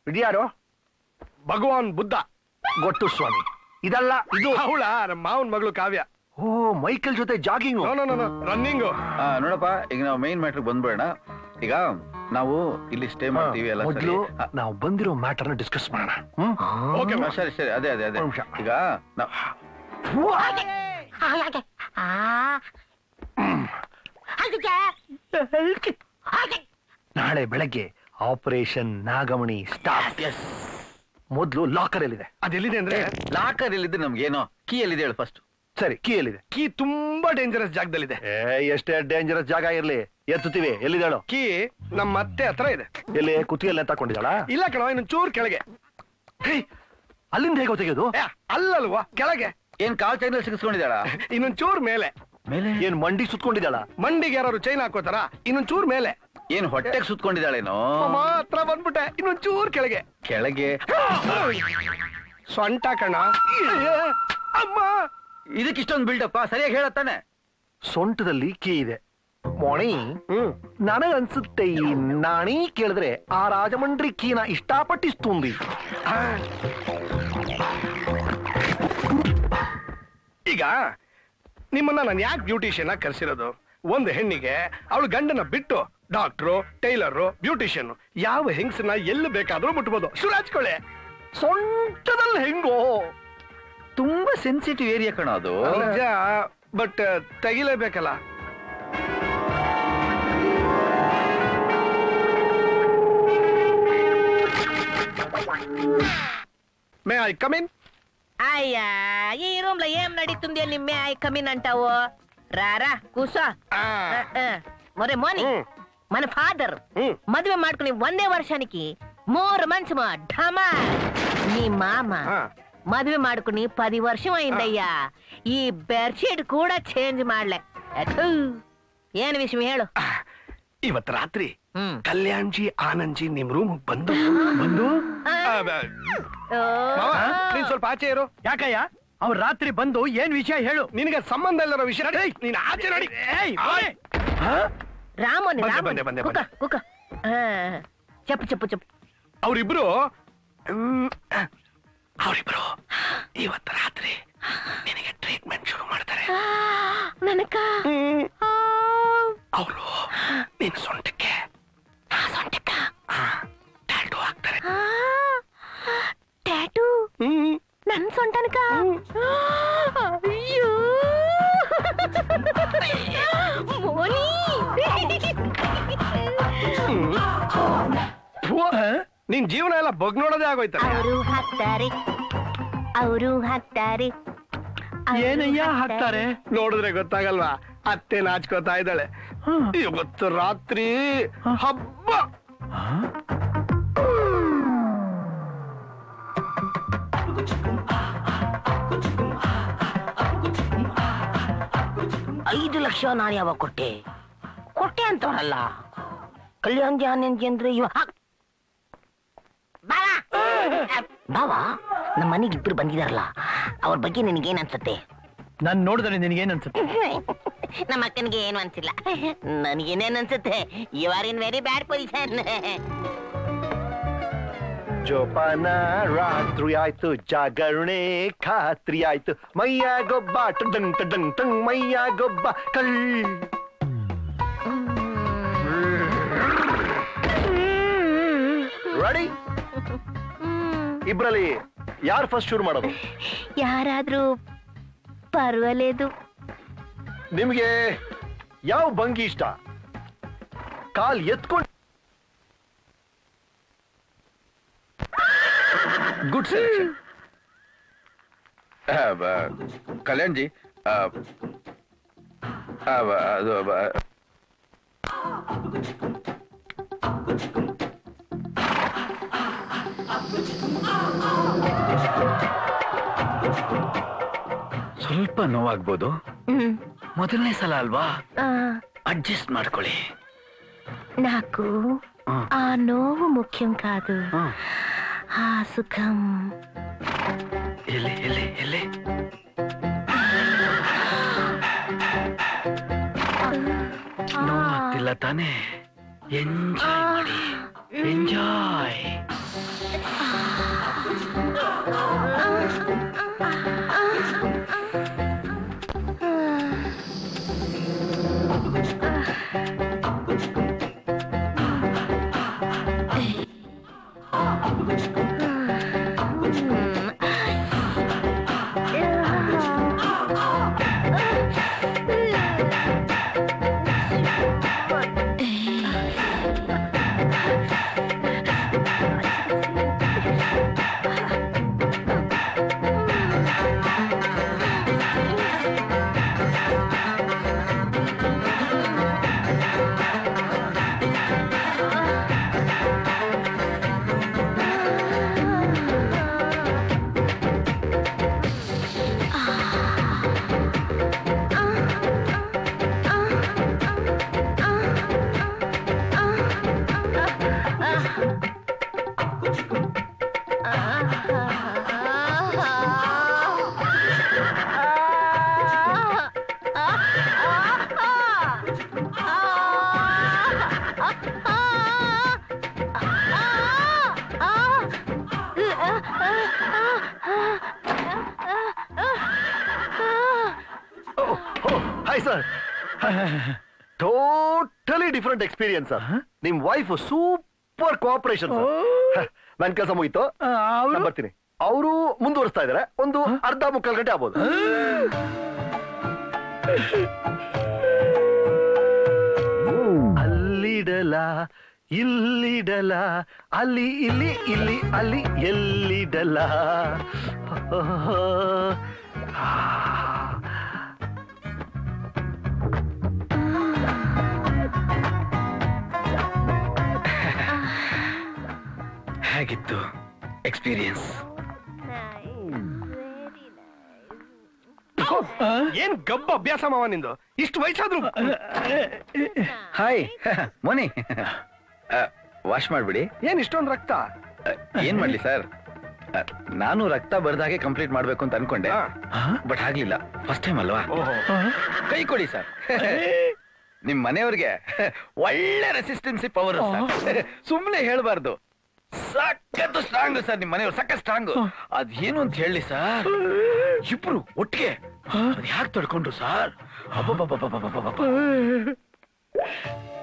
ಇದ್ಯಾರು ಭಗವಾನ್ ಬುದ್ಧ ಗೊತ್ತು ಸ್ವಾಮಿ ಇದಲ್ಲ ಇದು ಅವಳ ನಮ್ಮ ಮಾವನ್ ಮಗಳು ಕಾವ್ಯ ಓ ಮೈಕಲ್ ಜೊತೆ jogging no no no running ಆ, ನೋಡಪ್ಪ ಈಗ ನಾವು ಮೈನ್ ಮ್ಯಾಟ್ರ್ ಬಂದ್ಬೇಡ ಈಗ ನಾವು ಇಲ್ಲಿ ಸ್ಟೇ ಮಾಡ್ತೀವಿ ಎಲ್ಲ ಸರಿ ಮೊದ್ಲು ನಾವು ಬಂದಿರೋ ಮ್ಯಾಟರ್ ನ ಡಿಸ್ಕಸ್ ಮಾಡೋಣ ಹ್ಮ್ ಓಕೆ ಆ, ಸರಿ ಸರಿ ಅದೇ ಅದೇ ಅದೇ ಒಂದ್ ನಿಮಿಷ. ಈಗ ನಾವ್ ನಾಳೆ ಬೆಳಗ್ಗೆ ಆಪರೇಷನ್ ನಾಗಮಣಿ ಸ್ಟಾರ್ಟ್ ಮೊದ್ಲು ಲಾಕರ್ ಎಲ್ಲಿದೆ ಅದೆಲ್ಲಿದೆ ಅಂದ್ರೆ ಲಾಕರ್ ಎಲ್ಲಿದ್ರೆ ನಮ್ಗೇನೋ ಕೀ ಎಲ್ಲಿದೆ ಹೇಳು ಫಸ್ಟ್ ಸರಿ ಕೀ ಎಲ್ಲಿದೆ ಕೀ ತುಂಬಾ ಡೇಂಜರಸ್ ಜಾಗದಲ್ಲಿದೆ ಏ ಎಷ್ಟೇ ಡೇಂಜರಸ್ ಜಾಗ ಇರ್ಲಿ ಎತ್ತುತ್ತೀವಿ ಎಲ್ಲಿದ್ದಾಳು ಕೀ ನಮ್ಮ ಅತ್ತೆ ಹತ್ರ ಇದೆ ಎಲ್ಲಿ ಕುತ್ತಿಗೆಲ್ಲ ತಕೊಂಡಿದ್ದಾಳ ಇಲ್ಲ ಕಣವ ಇನ್ನೊಂದ್ ಚೂರ್ ಕೆಳಗೆ ಹೇ ಅಲ್ಲಿಂದ ಹೇಗೋ ತೆಗೆಯೋದು ಏ, ಅಲ್ಲಲ್ವಾ ಕೆಳಗೆ ಏನ್ ಕಾಲ್ ಚೈನಲ್ಲಿ ಸಿಗಿಸ್ಕೊಂಡಿದ್ದಾಳ ಇನ್ನೊಂದ್ ಚೂರ್ ಮೇಲೆ ಮೇಲೆ ಏನ್ ಮಂಡಿ ಸುತ್ಕೊಂಡಿದ್ದಾಳ ಮಂಡಿಗೆ ಯಾರು ಚೈನ್ ಹಾಕೋತಾರ ಇನ್ನೊಂದ್ ಚೂರ್ ಮೇಲೆ ಏನ್ ಹೊಟ್ಟೆಗೆ ಸುತ್ಕೊಂಡಿದ್ದಾಳೇನೋ ಅಮ್ಮ, ಹತ್ರ ಬಂದ್ಬಿಟ್ಟೆ ಇನ್ನೊಂದ್ ಚೂರ್ ಕೆಳಗೆ ಕೆಳಗೆ ಸೊಂಟ ಕಣ ಅಮ್ಮ ಇದಕ್ಕೆ ಇಷ್ಟೊಂದು ಬಿಲ್ಡಪ್ಪ ಸರಿಯಾಗಿ ಹೇಳತ್ತಾನೆ ಸೊಂಟದಲ್ಲಿ ಕೀ ಇದೆ ಮೊಣಿ ಹ್ಮ್ ನನಗನ್ಸುತ್ತೆ ಈ ನಾಣಿ ಕೇಳಿದ್ರೆ ಆ ರಾಜಮಂಡ್ರಿ ಕೀನ ಇಷ್ಟಪಟ್ಟಿಸ್ತುಂದಿ ಈಗ ನಿಮ್ಮನ್ನ ನಾನು ಯಾಕೆ ಬ್ಯೂಟಿಷಿಯನ್ ಕರ್ಸಿರೋದು ಒಂದು ಹೆಣ್ಣಿಗೆ ಅವಳು ಗಂಡನ ಬಿಟ್ಟು ಡಾಕ್ಟ್ರು ಟೈಲರು ಬ್ಯೂಟಿಷಿಯನ್ ಯಾವ ಹೆಂಗಸನ್ನ ಎಲ್ಲಿ ಬೇಕಾದ್ರೂ ಮುಟ್ಬೋದು ಶುರು ಹಚ್ಕೊಳ್ಳಿ ಸೊಂಟದಲ್ಲಿ ಹೆಂಗೋ ತುಂಬಾ ಸೆನ್ಸಿಟಿವ್ ಏರಿಯಾ ಕಣ ಅದು ನಿಜ ಬಟ್ ತೆಗಿಲೇಬೇಕಲ್ಲ ಮೇ ಐ ಕಮ್ ఇన్ అయ్యా ఈ రూమ్ లో ఏం నడుస్తుంది అని మే ఐ కమిన్ అంటావు రారా కూసో ఆ, ఆ. మరే మోని ಹ್ಮ್ మన ఫాదర్ ಹ್ಮ್ మదుವೆ ಮಾಡ್కుని ಒಂದೇ ವರ್ಷానికి మూడు మంచమ ఢమా నీ మామ ఆ. మదుವೆ ಮಾಡ್కుని పది వర్షం అయిందయ్యా ఈ బెడ్షీట్ కూడా చేంజ్ ಮಾಡ್ಲೆ ಅಥು. ಏನ್ ವಿಷಯ ಹೇಳು ಇವತ್ ರಾತ್ರಿ ಹ್ಮ್ ಕಲ್ಯಾಣ್ಜಿ ಆನಂದ್ಜಿ ನಿಮ್ ರೂಮ್ ಬಂದು ಬಂದು ಆ, ಬ- ಓ. ಮಾವ, ನೀನ್ ಸ್ವಲ್ಪ ಆಚೆ ಇರು ಯಾಕಯ್ಯ ಅವ್ರು ರಾತ್ರಿ ಬಂದು ಏನ್ ವಿಷಯ ಹೇಳು ನಿನಗೆ ಸಂಬಂಧ ಇಲ್ಲರೋ ವಿಷಯ ನಡಿ. ನೀನ್ ಆಚೆ ನೋಡಿ ರಾಮೋನಿ ಬಂದೆ, ರಾಮೋನಿ ಬಂದೆ, ಬಂದೆ, ಕುಕ್ಕ ಕುಕ್ಕ ಆ, చెప్పు చెప్పు చెప్పు ಅವರಿಬ್ರು ಅವರಿಬ್ರು ಇವತ್ತು ರಾತ್ರಿ ನಿನಗೆ ಟ್ರೀಟ್ಮೆಂಟ್ ಶುರು ಮಾಡ್ತಾರೆ ನನಕ ಅವರು ನಿನ್ ಸೊಂಟಕ್ಕೆ ಸೊಂಟಕ್ಕ ಟ್ಯಾಟೂ ಹಾಕ್ತಾರೆ ಟ್ಯಾಟೂ ಹ್ಮ್ ನನ್ ಸೊಂಟನಕ ಅಯ್ಯೋ ಮೋನಿ ಥು, ನಿನ್ ಜೀವನ ಎಲ್ಲ ಬಗ್ ನೋಡೋದೇ ಆಗೋಯ್ತಲ್ಲ ಅವರು ಹಾಕ್ತಾರೆ ಅವರು ಹಾಕ್ತಾರೆ ಏನಯ್ಯ ಹಾಕ್ತಾರೆ ನೋಡಿದ್ರೆ ಗೊತ್ತಾಗಲ್ವಾ ಅತ್ತೆ ನಾಚ್ಕೋತಾ ಇದ್ದಾಳೆ ಇವತ್ತು ರಾತ್ರಿ ಹಬ್ಬ ಐದು ಲಕ್ಷ ನಾನು ಯಾವಾಗ ಕೊಟ್ಟೆ ಕೊಟ್ಟೆ ಅಂತವರಲ್ಲ ಕಲ್ಯಾಣ್ ಜಾನಂಜಿ ಅಂದ್ರೆ ಇವ ಹಾಕ್- ಬಾವ ಬಾವ ನಮ್ಮ ಮನೆಗೆ ಇಬ್ರು ಬಂದಿದಾರಲ್ಲ ಅವ್ರ ಬಗ್ಗೆ ನಿನಗೇನ್ ಅನ್ಸುತ್ತೆ ನಾನ್ ನೋಡಿದ್ರೆ ನಿನಗೇನ್ ಅನ್ಸುತ್ತೆ ನಮ್ಮ ಅಕ್ಕನಿಗೆ ಏನು ಅನ್ಸಿಲ್ಲ ನನಗೇನೇನ್ ಅನ್ಸುತ್ತೆ you are in very bad position ಜೋಪಾನ ರಾತ್ರಿ ಆಯ್ತು ಜಾಗರಣೆ ಖಾತ್ರಿ ಆಯ್ತು ಮೈಯ ಗೊಬ್ಬ ಟಂಗ್ ಟಂಗ್ ಟಂಗ್ ಮೈಯ ಗೊಬ್ಬ ಕಳ್ ರೆಡಿ ಇಬ್ರಲ್ಲಿ ಯಾರು ಫಸ್ಟ್ ಶುರು ಮಾಡೋದು ಯಾರಾದ್ರೂ ಪರ್ವಾలేదు ನಿಮ್ಗೆ ಯಾವ ಭಂಗಿ ಇಷ್ಟ ಕಾಲ್ ಎತ್ಕೊಂಡು ಗುಡ್ ಸೆಲೆಕ್ಷನ್ ಕಲ್ಯಾಣ್ ಜಿ ಆ, ಆ, ಬ- ಅದು ಬ- ಸ್ವಲ್ಪ ನೋವಾಗ್ಬೋದು ಮೊದಲನೇ ಸಲ ಅಲ್ವಾ ಅಡ್ಜಸ್ಟ್ ಮಾಡ್ಕೊಳ್ಳಿ నాకు ಹ್ಮ್. ఆ నోవు ముఖ్యం కాదు ಹ್ಮ್. ఆ సుఖం ಎಲ್ಲಿ ಎಲ್ಲಿ ಎಲ್ಲಿ ನೋವಾಗ್ತಿಲ್ಲ ತಾನೇ ಎಂಜಾಯ್ ಮಾಡಿ enjoy hi sir totally different experience sir ನಿಮ್ ವೈಫ್ ಸೂಪರ್ ಕೋಆಪರೇಷನ್ ನನ್ ಕೆಲಸ ಮುಗೀತು ನಾನ್ ಬರ್ತೀನಿ ಅವರು ಮುಂದುವರಿಸ್ತಾ ಇದಾರೆ ಒಂದು ಅರ್ಧ ಮುಕ್ಕಾಲು ಗಂಟೆ ಆಗ್ಬೋದು ಅಲ್ಲಿಡಲ ಇಲ್ಲಿಡಲ ಅಲ್ಲಿ ಇಲ್ಲಿ ಇಲ್ಲಿ ಅಲ್ಲಿ ಎಲ್ಲಿಡಲ ಹೇಗಿತ್ತು ಎಕ್ಸ್ಪೀರಿಯನ್ಸ್ ಏನ್ ಗಬ್ಬ ಅಭ್ಯಾಸ ಮಾವ ನಿಂದು ಇಷ್ಟು ವಯಸ್ಸಾದ್ರು ಹಾಯ್ ಮೋನಿ ವಾಶ್ ಮಾಡ್ಬಿಡಿ ಏನ್ ಇಷ್ಟೊಂದು ರಕ್ತ ಆ, ಏನ್ ಮಾಡ್ಲಿ ಸರ್ ನಾನು ರಕ್ತ ಬರ್ದಾಗೆ ಕಂಪ್ಲೀಟ್ ಮಾಡ್ಬೇಕು ಅಂತ ಅನ್ಕೊಂಡೆ ಹಾ. ಬಟ್ ಆಗ್ಲಿಲ್ಲ ಫಸ್ಟ್ ಟೈಮ್ ಅಲ್ವಾ ಓಹೋ ಕೈ ಕೊಡಿ ಸರ್ ನಿಮ್ ಮನೆಯವ್ರಿಗೆ ಒಳ್ಳೆ ರೆಸಿಸ್ಟೆನ್ಸಿ ಪವರ್ ಸುಮ್ನೆ ಹೇಳ್ಬಾರ್ದು ಸಖತ್ ಸ್ಟ್ರಾಂಗ್ ಸರ್ ನಿಮ್ ಮನೆಯವ್ರು ಸಖತ್ ಸ್ಟ್ರಾಂಗ್ ಅದೇನು ಅಂತ ಹೇಳಿ ಸರ್ ಇಬ್ರು ಒಟ್ಟಿಗೆ ಅದ್ ಯಾಕೆ ತಡ್ಕೊಂಡ್ರು ಸರ್ ಅಬ್ಬಬ್ಬಬ್ಬಬ್ಬಬ್ಬಬ್ಬಬ್ಬ.